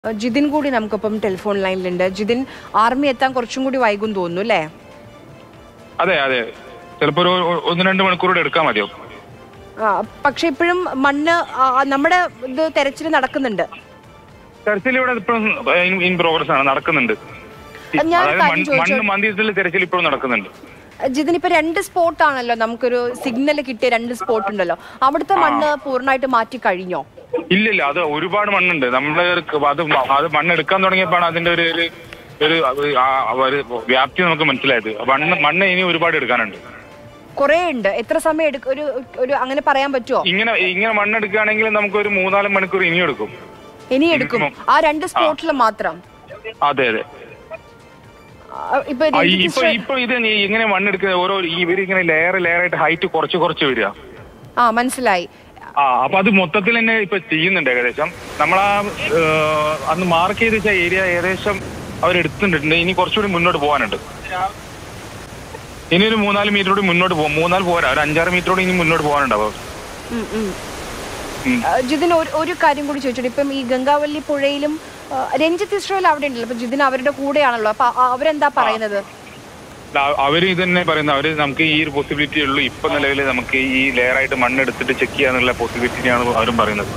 ഏഹ് ജിതിൻ കൂടി നമുക്കിപ്പം telephone ലൈനിലുണ്ട് Jithin army എത്താൻ കുറച്ചും കൂടി വൈകും തോന്നുന്നു അല്ലേ അതെ അതെ ചിലപ്പോ ഒരു ഒ- ഒന്ന് രണ്ട് മണിക്കൂർ കൂടെ എടുക്കാൻ മതിയോ ആ, പക്ഷെ ഇപ്പോഴും മണ്ണ് ആ, നമ്മുടെ ഇത് തെരച്ചിൽ നടക്കുന്നുണ്ട് തെരച്ചിൽ ഇവിടെ ഇപ്പോഴും ഇൻ പ്രോഗ്രസ് ആണ് നടക്കുന്നുണ്ട് ഞാൻ അതായത് കാര്യം മണ്ണ് ചോദിച്ചോ- മണ്ണ് മന്ദിരത്തിൽ തെരച്ചിൽ ഇപ്പോഴും നടക്കുന്നുണ്ട് ജിതിൻ ഇപ്പൊ രണ്ട് സ്പോട്ട് ആണല്ലോ നമുക്കൊരു സിഗ്നൽ കിട്ടിയ രണ്ട് സ്പോട്ട് ഉണ്ടല്ലോ അവിടുത്തെ മണ്ണ് പൂർണ്ണമായിട്ട് മാറ്റി കഴിഞ്ഞോ ഇല്ലില്ല അത് ഒരുപാട് മണ്ണുണ്ട് നമ്മള് അത് മ- അത് മണ്ണ് എടുക്കാൻ തുടങ്ങിയപ്പോഴാണ് അതിന്റെ ഒരു ഒരു- ഒരു ആ- ഒരു വ്യാപ്തി നമുക്ക് മനസ്സിലായത് മണ്ണ് മണ്ണ് ഇനി ഒരുപാട് എടുക്കാനുണ്ട് കുറേ ഉണ്ട് എത്ര സമയം എടുക്കും ഒരു ഒരു അങ്ങനെ പറയാൻ പറ്റുമോ ഇങ്ങനെ ഇങ്ങനെ മണ്ണ് എടുക്കുകയാണെങ്കിൽ നമുക്ക് ഒരു മൂന്നാല് മണിക്കൂർ ഇനിയും എടുക്കും ഇനി എടുക്കും ആ രണ്ട് സ്പോട്ടിൽ മാത്രം അതെ അതെ ആ, ഇപ്പൊ ആ, ഈ- രഞ്ജിത്ത് ഇപ്പൊ ശ്രീ- ഇപ്പൊ ഇത് നീ ഇങ്ങനെ മണ്ണെടുക്കുക ഓരോ ഇവരിങ്ങനെ ലെയർ ലെയർ ആയിട്ട് ഹൈറ്റ് കുറച്ച് കുറച്ച് വരിക ആ മനസ്സിലായി ആ അപ്പൊ അത് മൊത്തത്തിൽ തന്നെ ഇപ്പൊ ചെയ്യുന്നുണ്ട് ഏകദേശം നമ്മളാ ഏഹ്, അന്ന് മാർക്ക് ചെയ്ത് വെച്ച ഏരിയ ഏകദേശം അവരെടുത്തിട്ടുണ്ട് ഇനി കുറച്ചുകൂടി മുന്നോട്ട് പോകാനുണ്ട് ഇനി ഒരു മൂന്നാല് മീറ്റർ കൂടി മുന്നോട്ട് പോകും മൂന്നാല് പോരാ ഒരു അഞ്ചാറ് മീറ്റർ കൂടി ഇനി മുന്നോട്ട് പോകാനുണ്ടാവും ഉം, ഉം. ഉം. ആ, ജിതിൻ ഒരു ഒരു കാര്യം കൂടി ചോദിച്ചോട്ടെ ഇപ്പം ഈ ഗംഗാവല്ലി പുഴയിലും ആ, രഞ്ജിത്ത് ഇസ്രോയിൽ അവിടെ ഉണ്ടല്ലോ അപ്പൊ ജിതിൻ അവരുടെ കൂടെയാണല്ലോ അപ്പൊ ആ- അവരെന്താ പറയുന്നത് ദാ- അവര് ഇത് തന്നെ പറയുന്നത് അവര് നമുക്ക് ഈ ഒരു പോസിബിലിറ്റി ഉള്ളൂ ഇപ്പൊ നിലവിൽ നമുക്ക് ഈ ലെയർ ആയിട്ട് മണ്ണെടുത്തിട്ട് ചെക്ക് ചെയ്യാന്നുള്ള പോസിബിലിറ്റിയാണ് അവരും പറയുന്നത്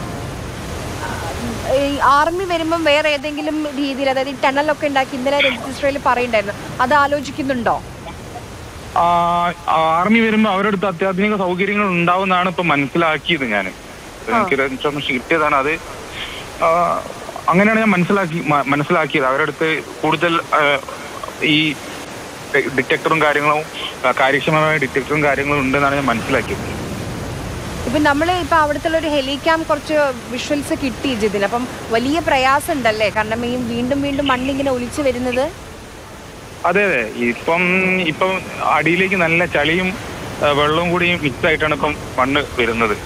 ഈ ആർമി വരുമ്പം വേറെ ഏതെങ്കിലും രീതിയിൽ അതായത് ഈ ടണലൊക്കെ ഉണ്ടാക്കി ഇന്നലെ രഞ്ജിത്ത് ഇസ്രോയിൽ പറയുണ്ടായിരുന്നു അത് ആലോചിക്കുന്നുണ്ടോ ആ, ആർമി വരുമ്പോ അവരുടെ അടുത്ത് അത്യാധുനിക സൗകര്യങ്ങൾ ഉണ്ടാവുന്നതാണ് ഇപ്പൊ മനസ്സിലാക്കിയത് ഞാൻ എനിക്ക് ഇൻഫർമേഷൻ കിട്ടിയതാണ് അത് ആ, അങ്ങനെയാണ് ഞാൻ മനസ്സിലാക്കി മ- മനസ്സിലാക്കിയത് അവരുടെ അടുത്ത് കൂടുതൽ ആ, ഈ ഡിറ്റക്ടറും കാര്യങ്ങളും ആ, കാര്യക്ഷമമായ ഡിറ്റക്ടറും കാര്യങ്ങളും ഉണ്ടെന്നാണ് ഞാൻ മനസ്സിലാക്കിയത് ഇപ്പൊ നമ്മൾ ഇപ്പൊ അവിടുത്തെ ഒരു ഹെലിക്യാം കുറച്ച് വിഷ്വൽസ് കിട്ടി ജിതിൻ അപ്പം വലിയ പ്രയാസം ഉണ്ടല്ലേ കാരണം ഈ വീണ്ടും വീണ്ടും മണ്ണിങ്ങനെ ഒലിച്ചു വരുന്നത് അതെ അതെ ഇപ്പം ഇപ്പം അടിയിലേക്ക് നല്ല ചളിയും ആ, വെള്ളവും കൂടി മിക്സ് ആയിട്ടാണ് ഇപ്പം മണ്ണ് വരുന്നത്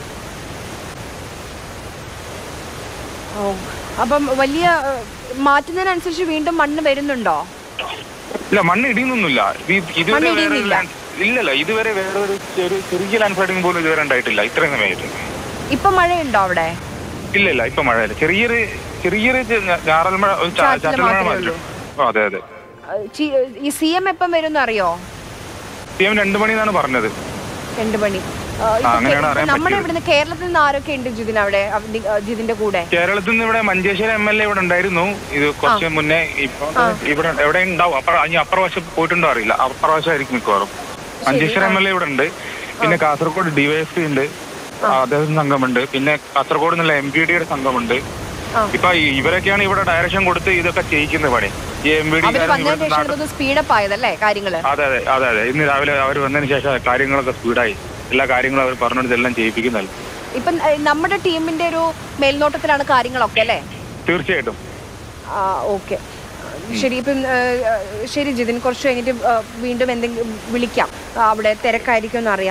ഓ അപ്പം വലിയ ഏഹ്, മാറ്റുന്നതിനനുസരിച്ച് വീണ്ടും മണ്ണ് വരുന്നുണ്ടോ ഇല്ല മണ്ണ് ഇടിയുന്നൊന്നുമില്ല ഇത് ഇതുവരെ മണ്ണ് വേറെ ഒരു ഇടിയുന്നില്ല? land- ഇല്ലല്ല ഇതുവരെ വേറെ ഒരു ഒരു ചെറിയ ലാൻഡ് സ്ലൈഡിംഗ് പോലും ഇതുവരെ ഉണ്ടായിട്ടില്ല ഇത്രയും സമയമായിട്ട് ഇപ്പൊ മഴയുണ്ടോ അവിടെ ഇല്ല ഇല്ല ഇപ്പൊ മഴയില്ല ചെറിയൊരു ചെറിയൊരു ചെ- ഞാറൽ മഴ ഒരു ചാ- ചാറ്റൽ ചാറ്റൽ മഴ മാത്രമേ മാത്രം ഓ, അതെ അതെ ഏഹ്, ചി- ഈ സി എം എപ്പം വരും അറിയോ പി എം രണ്ടു മണി എന്നാണ് പറഞ്ഞത് രണ്ടു മണി ഏഹ്, ഇപ്പൊ അങ്ങനെയാണ് കേ- അറിയാൻ നമ്മുടെ പറ്റിയത്. ഇവിടുന്ന് കേരളത്തിൽ നിന്ന് ആരൊക്കെ ഉണ്ട് ജിതിൻ അവിടെ അവ- നി- ഏഹ്, ജിതിന്റെ കൂടെ കേരളത്തിൽ നിന്ന് ഇവിടെ മഞ്ചേശ്വരം എം എൽ എ ഇവിടെ ഉണ്ടായിരുന്നു ഇത് കുറച്ച് മുന്നേ ഇപ്പൊ ഇവിടെ എവിടെ ഉണ്ടാവും അപ്പുറ ഇനി അപ്പുറവശം പോയിട്ടുണ്ടോ അറിയില്ല അപ്പുറവശമായിരിക്കും മിക്കവാറും മഞ്ചേശ്വരം എം എൽ എ ഇവിടെ ഉണ്ട് പിന്നെ കാസർഗോഡ് ഡിവൈഎസ്പി ഉണ്ട് അദ്ദേഹം സംഘമുണ്ട് പിന്നെ കാസർഗോഡ് നിന്നുള്ള എം പി ഡിയുടെ സംഘമുണ്ട് ആ. ഇപ്പൊ ഈ- ഇവരൊക്കെയാണ് ഇവിടെ ഡയറക്ഷൻ കൊടുത്ത് ഇതൊക്കെ ചെയ്യിക്കുന്ന പണി ഈ എം പി ഡി അവര് വന്നതിന് ശേഷം ഇതൊന്ന് സ്പീഡപ്പ് ആയതല്ലേ കാര്യങ്ങള് അതെ അതെ അതെ അതെ ഇന്ന് രാവിലെ അവർ വന്നതിന് ശേഷം കാര്യങ്ങളൊക്കെ സ്പീഡായി എല്ലാ കാര്യങ്ങളും അവർ പറഞ്ഞിട്ട് എല്ലാം ചെയ്യിപ്പിക്കുന്നതല്ല ഇപ്പം ഏഹ്, നമ്മുടെ ടീമിന്റെ ഒരു മേൽനോട്ടത്തിലാണ് കാര്യങ്ങളൊക്കെ അല്ലേ തീർച്ചയായിട്ടും ഓക്കെ ശരി ഇപ്പം ഏഹ്, ഏഹ്, ശരി ജിതിൻ കുറച്ച് കഴിഞ്ഞിട്ട് ഏഹ്, വീണ്ടും എന്തെങ്കിലും വിളിക്കാം ആ, അവിടെ തിരക്കായിരിക്കും എന്ന് അറിയാം